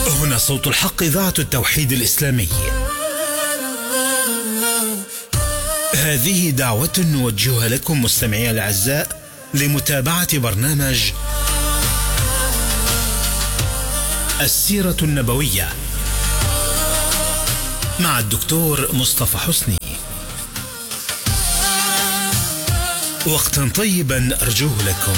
هنا صوت الحق إذاعة التوحيد الإسلامي هذه دعوة نوجهها لكم مستمعي الأعزاء لمتابعة برنامج السيرة النبوية مع الدكتور مصطفى حسني وقتا طيبا أرجوه لكم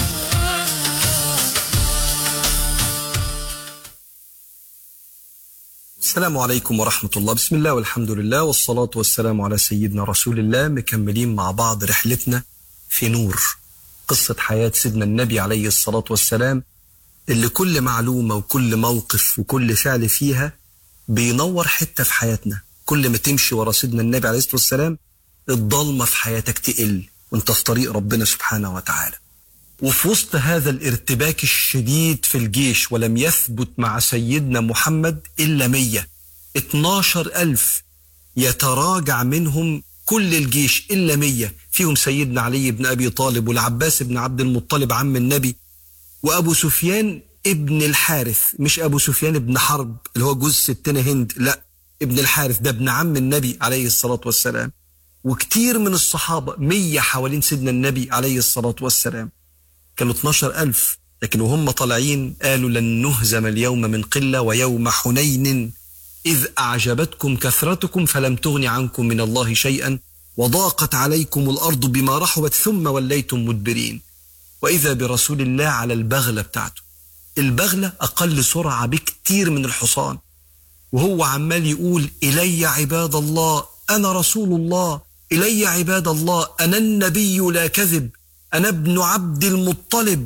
السلام عليكم ورحمة الله بسم الله والحمد لله والصلاة والسلام على سيدنا رسول الله مكملين مع بعض رحلتنا في نور قصة حياة سيدنا النبي عليه الصلاة والسلام اللي كل معلومة وكل موقف وكل فعل فيها بينور حتة في حياتنا كل ما تمشي ورا سيدنا النبي عليه الصلاة والسلام الضلمة في حياتك تقل وانت في طريق ربنا سبحانه وتعالى وفي وسط هذا الارتباك الشديد في الجيش ولم يثبت مع سيدنا محمد إلا مية اتناشر ألف يتراجع منهم كل الجيش إلا مية فيهم سيدنا علي بن أبي طالب والعباس بن عبد المطلب عم النبي وأبو سفيان ابن الحارث مش أبو سفيان بن حرب اللي هو جوز ستنا هند لا ابن الحارث ده ابن عم النبي عليه الصلاة والسلام وكتير من الصحابة مية حوالين سيدنا النبي عليه الصلاة والسلام كانوا 12 ألف لكن وهم طالعين قالوا لن نهزم اليوم من قلة ويوم حنين إذ أعجبتكم كثرتكم فلم تغن عنكم من الله شيئا وضاقت عليكم الأرض بما رحبت ثم وليتم مدبرين وإذا برسول الله على البغلة بتاعته البغلة أقل سرعة بكتير من الحصان وهو عمال يقول إلي عباد الله أنا رسول الله إلي عباد الله أنا النبي لا كذب أنا ابن عبد المطلب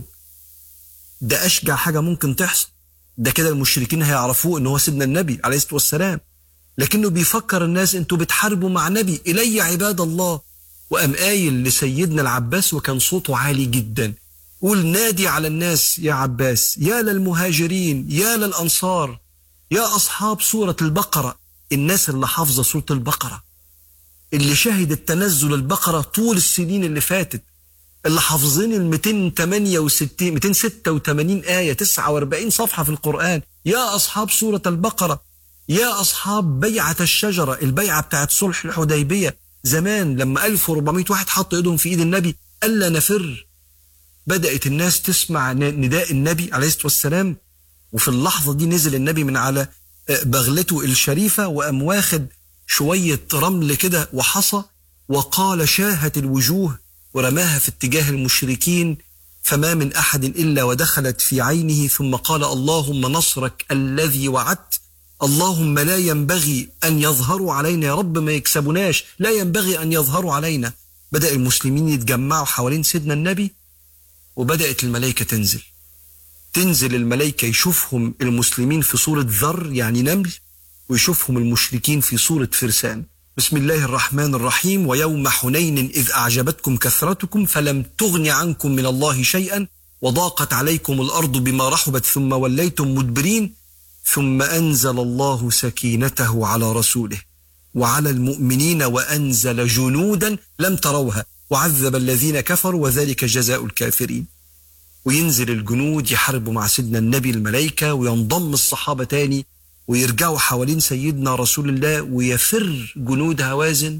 ده أشجع حاجة ممكن تحصل ده كده المشركين هيعرفوه إن هو سيدنا النبي عليه الصلاة والسلام لكنه بيفكر الناس انتوا بتحاربوا مع نبي إلي عباد الله وقام قايل لسيدنا العباس وكان صوته عالي جدا قول نادي على الناس يا عباس يا للمهاجرين يا للأنصار يا أصحاب سورة البقرة الناس اللي حافظة سورة البقرة اللي شهدت تنزل البقرة طول السنين اللي فاتت اللي حافظين ال 268 286 آية 49 صفحة في القرآن يا أصحاب سورة البقرة يا أصحاب بيعة الشجرة البيعة بتاعت صلح الحديبية زمان لما 1400 واحد حط ايدهم في ايد النبي ألا نفر بدأت الناس تسمع نداء النبي عليه الصلاة والسلام وفي اللحظة دي نزل النبي من على بغلته الشريفة وقام واخد شوية رمل كده وحصى وقال شاهت الوجوه ورماها في اتجاه المشركين فما من احد الا ودخلت في عينه ثم قال اللهم نصرك الذي وعدت اللهم لا ينبغي ان يظهروا علينا يا رب ما يكسبوناش لا ينبغي ان يظهروا علينا بدا المسلمين يتجمعوا حوالين سيدنا النبي وبدات الملائكه تنزل تنزل الملائكه يشوفهم المسلمين في صوره ذر يعني نمل ويشوفهم المشركين في صوره فرسان بسم الله الرحمن الرحيم ويوم حنين إذ أعجبتكم كثرتكم فلم تغن عنكم من الله شيئا وضاقت عليكم الأرض بما رحبت ثم وليتم مدبرين ثم أنزل الله سكينته على رسوله وعلى المؤمنين وأنزل جنودا لم تروها وعذب الذين كفروا وذلك جزاء الكافرين وينزل الجنود يحاربوا مع سيدنا النبي الملائكة وينضم الصحابة تاني ويرجعوا حوالين سيدنا رسول الله ويفر جنود هوازن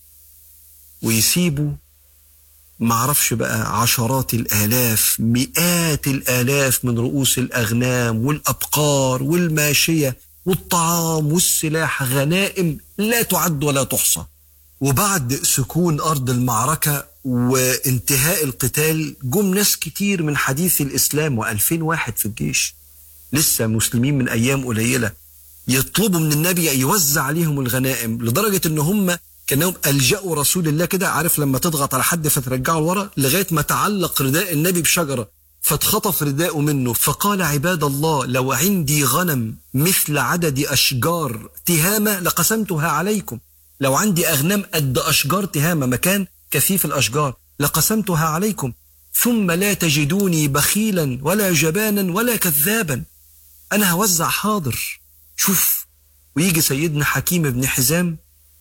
ويسيبوا معرفش بقى عشرات الآلاف مئات الآلاف من رؤوس الأغنام والأبقار والماشية والطعام والسلاح غنائم لا تعد ولا تحصى وبعد سكون أرض المعركة وانتهاء القتال جم ناس كتير من حديث الإسلام وألفين واحد في الجيش لسه مسلمين من أيام قليلة يطلبوا من النبي يوزع عليهم الغنائم لدرجة ان هم كانهم ألجأوا رسول الله كده عارف لما تضغط على حد فترجعه لورا لغاية ما تعلق رداء النبي بشجرة فاتخطف رداءه منه فقال عباد الله لو عندي غنم مثل عدد أشجار تهامة لقسمتها عليكم لو عندي أغنام قد أشجار تهامة مكان كثيف الأشجار لقسمتها عليكم ثم لا تجدوني بخيلا ولا جبانا ولا كذابا أنا هوزع حاضر شوف ويجي سيدنا حكيم بن حزام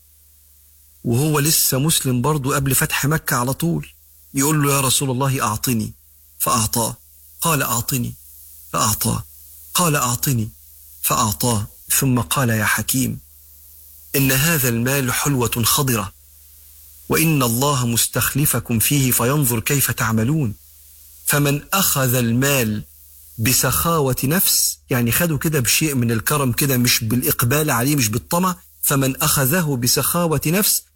وهو لسه مسلم برضه قبل فتح مكة على طول يقول له يا رسول الله أعطني فأعطاه قال أعطني فأعطاه قال أعطني فأعطاه ثم قال يا حكيم إن هذا المال حلوة خضرة وإن الله مستخلفكم فيه فينظر كيف تعملون فمن أخذ المال بسخاوة نفس يعني خده كده بشيء من الكرم كده مش بالإقبال عليه مش بالطمع فمن أخذه بسخاوة نفس